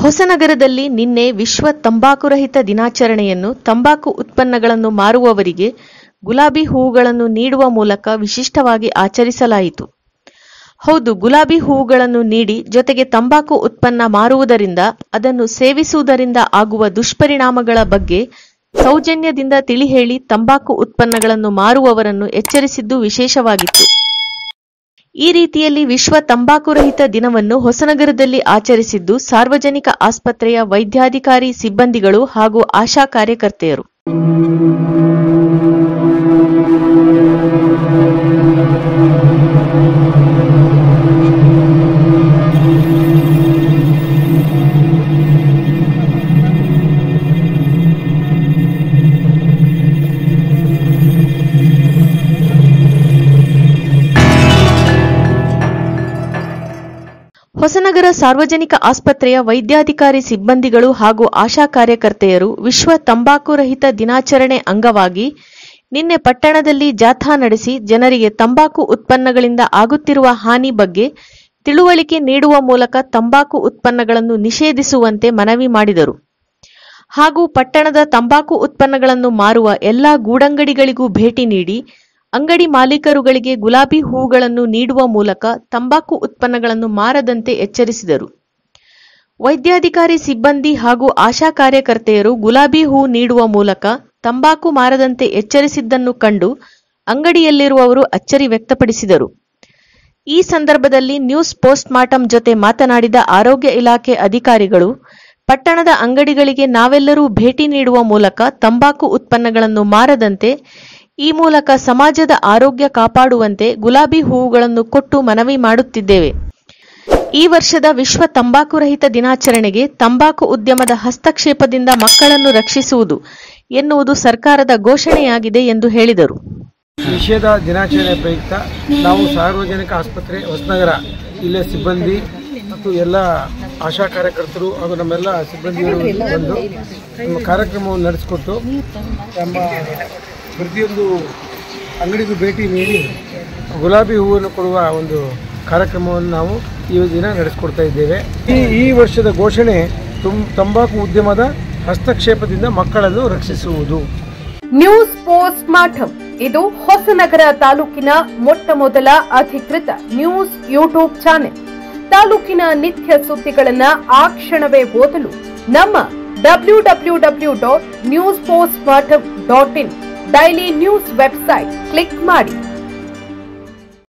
ಹೊಸನಗರದಲ್ಲಿ ನಿನ್ನೆ ವಿಶ್ವ ತಂಬಾಕು ರಹಿತ ದಿನಾಚರಣೆಯನ್ನು ತಂಬಾಕು ಉತ್ಪನ್ನಗಳನ್ನು ಮಾರುವವರಿಗೆ ಗುಲಾಬಿ ಹೂವುಗಳನ್ನು ನೀಡುವ ಮೂಲಕ ವಿಶಿಷ್ಟವಾಗಿ ಆಚರಿಸಲಾಯಿತು ಹೌದು ಗುಲಾಬಿ ಹೂವುಗಳನ್ನು ನೀಡಿ ಜೊತೆಗೆ ತಂಬಾಕು ಉತ್ಪನ್ನ ಮಾರುವುದರಿಂದ ಅದನ್ನು ಸೇವಿಸುವುದರಿಂದ ಆಗುವ ದುಷ್ಪರಿಣಾಮಗಳ ಬಗ್ಗೆ ಸೌಜನ್ಯದಿಂದ ತಿಳಿ ಹೇಳಿ ತಂಬಾಕು ಉತ್ಪನ್ನಗಳನ್ನು ಮಾರುವವರನ್ನು ಎಚ್ಚರಿಸಿದ್ದು ವಿಶೇಷವಾಗಿತ್ತು ಈ ರೀತಿಯಲ್ಲಿ ವಿಶ್ವ ತಂಬಾಕು ರಹಿತ ದಿನವನ್ನು ಹೊಸನಗರದಲ್ಲಿ ಆಚರಿಸಿದ್ದು ಸಾರ್ವಜನಿಕ ಆಸ್ಪತ್ರೆಯ ವೈದ್ಯಾಧಿಕಾರಿ ಸಿಬ್ಬಂದಿಗಳು ಹಾಗೂ ಆಶಾ ಕಾರ್ಯಕರ್ತೆಯರು ಹೊಸನಗರ ಸಾರ್ವಜನಿಕ ಆಸ್ಪತ್ರೆಯ ವೈದ್ಯಾಧಿಕಾರಿ ಸಿಬ್ಬಂದಿಗಳು ಹಾಗೂ ಆಶಾ ಕಾರ್ಯಕರ್ತೆಯರು ವಿಶ್ವ ತಂಬಾಕು ರಹಿತ ದಿನಾಚರಣೆ ಅಂಗವಾಗಿ ನಿನ್ನೆ ಪಟ್ಟಣದಲ್ಲಿ ಜಾಥಾ ನಡೆಸಿ ಜನರಿಗೆ ತಂಬಾಕು ಉತ್ಪನ್ನಗಳಿಂದ ಆಗುತ್ತಿರುವ ಹಾನಿ ಬಗ್ಗೆ ತಿಳುವಳಿಕೆ ನೀಡುವ ಮೂಲಕ ತಂಬಾಕು ಉತ್ಪನ್ನಗಳನ್ನು ನಿಷೇಧಿಸುವಂತೆ ಮನವಿ ಮಾಡಿದರು ಹಾಗೂ ಪಟ್ಟಣದ ತಂಬಾಕು ಉತ್ಪನ್ನಗಳನ್ನು ಮಾರುವ ಎಲ್ಲಾ ಗೂಡಂಗಡಿಗಳಿಗೂ ಭೇಟಿ ನೀಡಿ ಅಂಗಡಿ ಮಾಲೀಕರುಗಳಿಗೆ ಗುಲಾಬಿ ಹೂವುಗಳನ್ನು ನೀಡುವ ಮೂಲಕ ತಂಬಾಕು ಉತ್ಪನ್ನಗಳನ್ನು ಮಾರದಂತೆ ಎಚ್ಚರಿಸಿದರು ವೈದ್ಯಾಧಿಕಾರಿ ಸಿಬ್ಬಂದಿ ಹಾಗೂ ಆಶಾ ಕಾರ್ಯಕರ್ತೆಯರು ಗುಲಾಬಿ ಹೂ ನೀಡುವ ಮೂಲಕ ತಂಬಾಕು ಮಾರದಂತೆ ಎಚ್ಚರಿಸಿದ್ದನ್ನು ಕಂಡು ಅಂಗಡಿಯಲ್ಲಿರುವವರು ಅಚ್ಚರಿ ವ್ಯಕ್ತಪಡಿಸಿದರು ಈ ಸಂದರ್ಭದಲ್ಲಿ ನ್ಯೂಸ್ ಪೋಸ್ಟ್ ಮಾರ್ಟಂ ಜೊತೆ ಮಾತನಾಡಿದ ಆರೋಗ್ಯ ಇಲಾಖೆ ಅಧಿಕಾರಿಗಳು ಪಟ್ಟಣದ ಅಂಗಡಿಗಳಿಗೆ ನಾವೆಲ್ಲರೂ ಭೇಟಿ ನೀಡುವ ಮೂಲಕ ತಂಬಾಕು ಉತ್ಪನ್ನಗಳನ್ನು ಮಾರದಂತೆ ಈ ಮೂಲಕ ಸಮಾಜದ ಆರೋಗ್ಯ ಕಾಪಾಡುವಂತೆ ಗುಲಾಬಿ ಹೂವುಗಳನ್ನು ಕೊಟ್ಟು ಮನವಿ ಮಾಡುತ್ತಿದ್ದೇವೆ ಈ ವರ್ಷದ ವಿಶ್ವ ತಂಬಾಕು ರಹಿತ ದಿನಾಚರಣೆಗೆ ತಂಬಾಕು ಉದ್ಯಮದ ಹಸ್ತಕ್ಷೇಪದಿಂದ ಮಕ್ಕಳನ್ನು ರಕ್ಷಿಸುವುದು ಎನ್ನುವುದು ಸರ್ಕಾರದ ಘೋಷಣೆಯಾಗಿದೆ ಎಂದು ಹೇಳಿದರು ನಿಷೇಧ ದಿನಾಚರಣೆ ಪ್ರಯುಕ್ತ ನಾವು ಸಾರ್ವಜನಿಕ ಆಸ್ಪತ್ರೆ ಹೊಸನಗರ ಇಲ್ಲೇ ಸಿಬ್ಬಂದಿ ಮತ್ತು ಎಲ್ಲ ಆಶಾ ಕಾರ್ಯಕರ್ತರು ಹಾಗೂ ನಮ್ಮೆಲ್ಲ ಸಿಬ್ಬಂದಿಯರು ಬಂದು ನಮ್ಮ ಕಾರ್ಯಕ್ರಮವನ್ನು ನಡೆಸಿಕೊಟ್ಟು ನಮ್ಮ ಪ್ರತಿಯೊಂದು ಅಂಗಡಿಗೂ ಭೇಟಿ ನೀಡಿ ಗುಲಾಬಿ ಹೂವನ್ನು ಕೊಡುವ ಒಂದು ಕಾರ್ಯಕ್ರಮವನ್ನು ನಾವು ಈ ದಿನ ನಡೆಸಿಕೊಡ್ತಾ ಇದ್ದೇವೆ ಈ ಈ ವರ್ಷದ ಘೋಷಣೆ ತುಂ ತಂಬಾಕು ಉದ್ಯಮದ ಹಸ್ತಕ್ಷೇಪದಿಂದ ಮಕ್ಕಳನ್ನು ರಕ್ಷಿಸುವುದು ನ್ಯೂಸ್ ಪೋಸ್ಟ್ ಮಾಠಂ ಇದು ಹೊಸನಗರ ತಾಲೂಕಿನ ಮೊಟ್ಟ ಮೊದಲ ಅಧಿಕೃತ ನ್ಯೂಸ್ ಯೂಟ್ಯೂಬ್ ಚಾನೆಲ್ ತಾಲೂಕಿನ ನಿತ್ಯ ಸುದ್ದಿಗಳನ್ನ ಆ ಕ್ಷಣವೇ ಓದಲು ನಮ್ಮ W W W dot news post ಮಾಠಂ dot in daily news website click ಮಾಡಿ